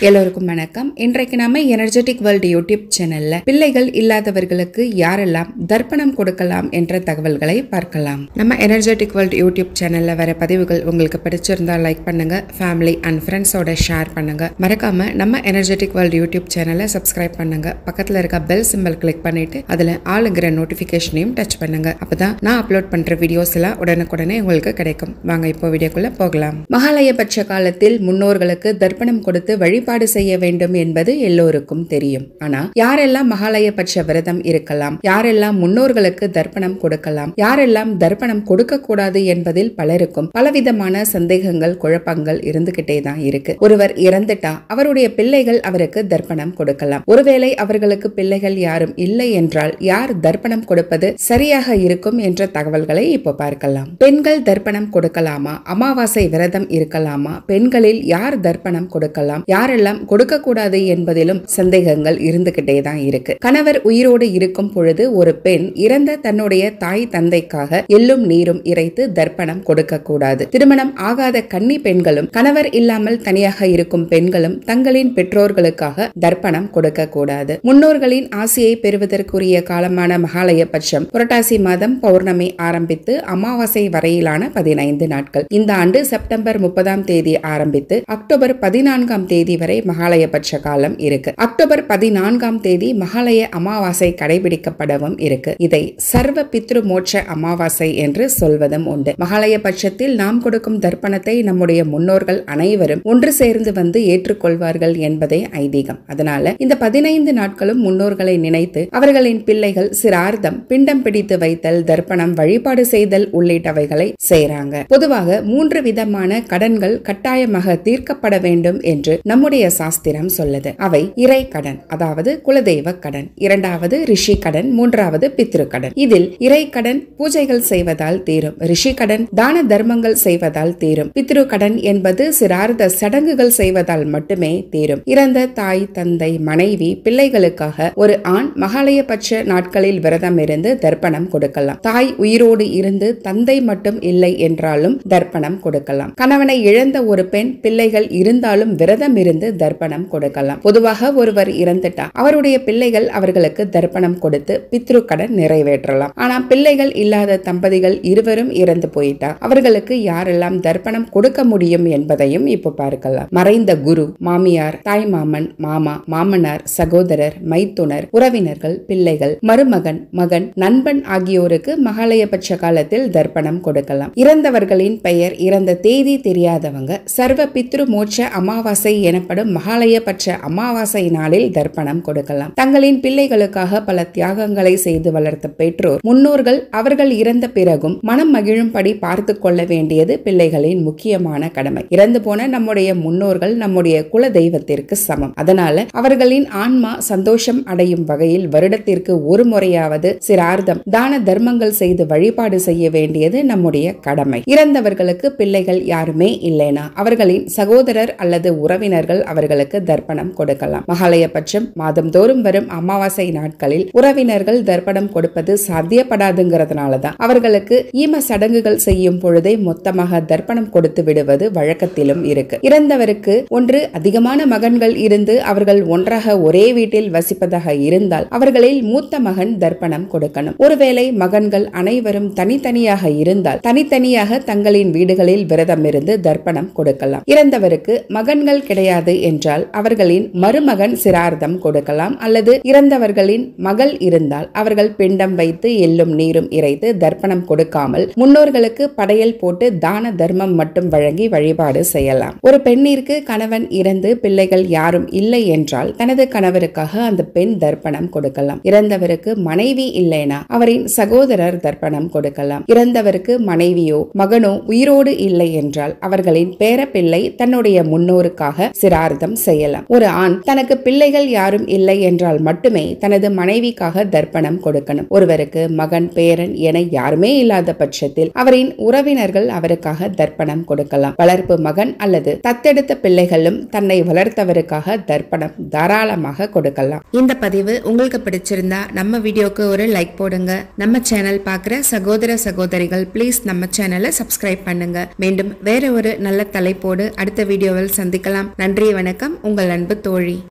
எல்லோருக்கும் வணக்கம் இன்றைக்கு நாம எனர்ஜெட்டிக் வேர்ல்டு யூடியூப் சேனல்ல பிள்ளைகள் இல்லாதவர்களுக்கு யாரெல்லாம் தர்ப்பணம் கொடுக்கலாம் என்ற தகவல்களை பார்க்கலாம் நம்ம எனர்ஜெட்டிக் வேர்ல்டு யூடியூப் சேனல்ல வர பதிவுகள் உங்களுக்கு பிடிச்சிருந்தா லைக் பண்ணுங்க ஃபேமிலி அண்ட் ஃப்ரெண்ட்ஸோட ஷேர் பண்ணுங்க மறக்காம நம்ம எனர்ஜெட்டிக் வேர்ல்டு யூடியூப் சேனலை சப்ஸ்கிரைப் பண்ணுங்க பக்கத்துல இருக்க பெல் சிம்பல் கிளிக் பண்ணிட்டு அதுல ஆளுங்கிற நோட்டிபிகேஷனையும் டச் பண்ணுங்க அப்பதான் நான் அப்லோட் பண்ற வீடியோஸ் எல்லாம் உடனுக்குடனே உங்களுக்கு கிடைக்கும் வாங்க இப்போ வீடியோக்குள்ள போகலாம் மகாலயபட்ச காலத்தில் முன்னோர்களுக்கு தர்ப்பணம் கொடுத்து வழிபாடு செய்ய வேண்டும் என்பது எல்லோருக்கும் தெரியும் ஆனா யாரெல்லாம் மகாலயபட்ச விரதம் இருக்கலாம் யாரெல்லாம் முன்னோர்களுக்கு தர்ப்பணம் கொடுக்கலாம் யாரெல்லாம் தர்ப்பணம் கொடுக்க கூடாது என்பதில் பலருக்கும் பலவிதமான சந்தேகங்கள் குழப்பங்கள் இருந்துகிட்டே தான் இருக்கு ஒருவர் இறந்துட்டா அவருடைய பிள்ளைகள் அவருக்கு தர்ப்பணம் கொடுக்கலாம் ஒருவேளை அவர்களுக்கு பிள்ளைகள் யாரும் இல்லை என்றால் யார் தர்ப்பணம் கொடுப்பது சரியாக இருக்கும் என்ற தகவல்களை இப்போ பார்க்கலாம் பெண்கள் தர்ப்பணம் கொடுக்கலாமா அமாவாசை விரதம் இருக்கலாமா பெண்களில் யார் தர்ப்பணம் கொடுக்கலாம் யாரெல்லாம் கொடுக்க கூடாது என்பதிலும் சந்தேகங்கள் இருந்துகிட்டே தான் இருக்கு கணவர் உயிரோடு இருக்கும் பொழுது ஒரு பெண் இறந்த தன்னுடைய தாய் தந்தைக்காக எள்ளும் நீரும் இறைத்து தர்ப்பணம் கொடுக்க கூடாது திருமணம் ஆகாத கன்னி பெண்களும் கணவர் இல்லாமல் தனியாக இருக்கும் பெண்களும் தங்களின் பெற்றோர்களுக்காக தர்ப்பணம் கொடுக்க கூடாது முன்னோர்களின் ஆசையை பெறுவதற்குரிய காலமான மகாலயபட்சம் புரட்டாசி மாதம் பௌர்ணமி ஆரம்பித்து அமாவாசை வரையிலான பதினைந்து நாட்கள் இந்த ஆண்டு செப்டம்பர் முப்பதாம் தேதி ஆரம்பித்து அக்டோபர் பதினான்காம் தேதி வரை மகாலயபட்ச காலம் இருக்கு அக்டோபர் பதினான்காம் தேதி மகாலய அமாவாசை கடைபிடிக்கப்படவும் இருக்கு இதை சர்வ பித்ரு மோட்ச அமாவாசை என்று சொல்வதும் உண்டு மகாலய பட்சத்தில் நாம் கொடுக்கும் தர்ப்பணத்தை நம்முடைய முன்னோர்கள் அனைவரும் ஒன்று சேர்ந்து வந்து ஏற்றுக்கொள்வார்கள் என்பதே ஐதீகம் அதனால இந்த பதினைந்து நாட்களும் முன்னோர்களை நினைத்து அவர்களின் பிள்ளைகள் சிரார்த்தம் பிண்டம் பிடித்து வைத்தல் தர்ப்பணம் வழிபாடு செய்தல் உள்ளிட்டவைகளை செய்றாங்க பொதுவாக மூன்று விதமான கடன்கள் கட்டாயமாக தீர்க்கப்பட வேண்டும் என்று நம்முடைய சாஸ்திரம் சொல்லுது அவை இறை கடன் அதாவது குலதெய்வ கடன் இரண்டாவது ரிஷி கடன் மூன்றாவது பித்ரு கடன் இதில் இறை கடன் பூஜைகள் செய்வதால் தீரும் ரிஷி கடன் தான தர்மங்கள் செய்வதால் தீரும் பித்ரு கடன் என்பது சிறார்த்த சடங்குகள் செய்வதால் மட்டுமே தீரும் இறந்த தாய் தந்தை மனைவி பிள்ளைகளுக்காக ஒரு ஆண் மகாலயபட்ச நாட்களில் விரதம் இருந்து தர்ப்பணம் கொடுக்கலாம் தாய் உயிரோடு இருந்து தந்தை மட்டும் இல்லை என்றாலும் தர்ப்பணம் கொடுக்கலாம் கணவனை இழந்த ஒரு பெண் பிள்ளைகள் இருந்தாலும் விரதம் இருந்து தர்ப்பணம் கொடுக்கலாம் பொதுவாக ஒருவர் இறந்துட்டா அவருடைய பிள்ளைகள் அவர்களுக்கு தர்ப்பணம் கொடுத்து பித்ரு கடன் நிறைவேற்றலாம் ஆனா பிள்ளைகள் இல்லாத தம்பதிகள் இருவரும் இறந்து போயிட்டா அவர்களுக்கு யாரெல்லாம் தர்ப்பணம் கொடுக்க முடியும் என்பதையும் இப்போ பார்க்கலாம் மறைந்த குரு மாமியார் தாய் மாமன் மாமா மாமனார் சகோதரர் மைத்துனர் உறவினர்கள் பிள்ளைகள் மருமகன் மகன் நண்பன் ஆகியோருக்கு மகாலயபட்ச காலத்தில் தர்ப்பணம் கொடுக்கலாம் இறந்தவர்களின் பெயர் இறந்த தேதி தெரியாதவங்க சர்வ பித்ரு மோட்ச அமாவாசை எனப்படும் மகாலயபட்ச அமாவாசை நாளில் தர்ப்பணம் கொடுக்கலாம் தங்களின் பிள்ளைகளுக்காக பல தியாகங்களை செய்து வளர்த்த பெற்றோர் முன்னோர்கள் அவர்கள் இறந்த பிறகும் மனம் மகிழும்படி பார்த்து கொள்ள வேண்டியது பிள்ளைகளின் முக்கியமான கடமை இறந்து போன நம்முடைய முன்னோர்கள் நம்முடைய குல தெய்வத்திற்கு சமம் அதனால அவர்களின் ஆன்மா சந்தோஷம் அடையும் வகையில் வருடத்திற்கு ஒரு முறையாவது சிரார்த்தம் தான தர்மங்கள் செய்து வழிபாடு செய்ய வேண்டியது நம்முடைய கடமை இறந்தவர்களுக்கு பிள்ளைகள் யாருமே இல்லைனா அவர்களின் சகோதரர் அல்லது உறவினர்கள் அவர்களுக்கு தர்ப்பணம் கொடுக்கலாம் மகாலயபட்சம் மாதந்தோறும் வரும் அமாவாசை நாட்களில் உறவினர்கள் தர்ப்பணம் கொடுப்பது சாத்தியப்படாதுங்கிறதுனால தான் அவர்களுக்கு ஈம சடங்குகள் செய்யும் பொழுதே மொத்தமாக தர்ப்பணம் கொடுத்து விடுவது வழக்கத்திலும் இருக்கு இறந்தவருக்கு ஒன்று அதிகமான மகன்கள் இருந்து அவர்கள் ஒன்றாக ஒரே வீட்டில் வசிப்பதாக இருந்தால் அவர்களில் மூத்த மகன் தர்ப்பணம் கொடுக்கணும் ஒருவேளை மகன்கள் அனைவரும் தனித்தனியாக இருந்தால் தனித்தனியாக தங்களின் வீடுகளில் விரதம் இருந்து தர்ப்பணம் கொடுக்கலாம் இறந்தவருக்கு மகன்கள் கிடையாது என்றால் அவர்களின் மருமகன் சிரார்த்தம் கொடுக்கலாம் அல்லது இறந்தவர்களின் மகள் இருந்தால் அவர்கள் பிண்டம் வைத்து எள்ளும் நீரும் இறைத்து தர்ப்பணம் கொடுக்காமல் முன்னோர்களுக்கு படையல் போட்டு தான தர்மம் மட்டும் வழங்கி வழிபாடு செய்யலாம் ஒரு பெண்ணிற்கு கணவன் இறந்து பிள்ளைகள் யாரும் இல்லை என்றால் தனது கணவருக்காக அந்த பெண் தர்ப்பணம் கொடுக்கலாம் இறந்தவருக்கு மனைவி இல்லைனா அவரின் சகோதரர் தர்ப்பணம் கொடுக்கலாம் இறந்தவருக்கு மனைவியோ மகனோ உயிரோடு இல்லை என்றால் அவர்களின் பேரப்பிள்ளை தன்னுடைய முன்னோருக்காக சிரார்த்தம் செய்யலாம் ஒரு ஆண் தனக்கு பிள்ளைகள் யாரும் இல்லை என்றால் மட்டுமே தனது மனைவிக்காக தர்ப்பணம் கொடுக்கணும் ஒருவருக்கு மகன் பேரன் என யாருமே இல்லாத பட்சத்தில் அவரின் உறவினர்கள் அவருக்காக தர்ப்பணம் கொடுக்கலாம் வளர்ப்பு மகன் அல்லது தத்தெடுத்த பிள்ளைகளும் தன்னை வளர்த்தவருக்காக தர்ப்பணம் தாராளமாக கொடுக்கலாம் இந்த பதிவு உங்களுக்கு பிடிச்சிருந்தா நம்ம வீடியோக்கு ஒரு லைக் போடுங்க நம்ம சேனல் பார்க்குற சகோதர சகோதரிகள் ப்ளீஸ் நம்ம சேனலை சப்ஸ்கிரைப் பண்ணுங்க மீண்டும் வேற ஒரு நல்ல தலைப்போடு அடுத்த வீடியோவில் சந்திக்கலாம் நன்றி நன்றி வணக்கம் உங்கள் அன்பு தோழி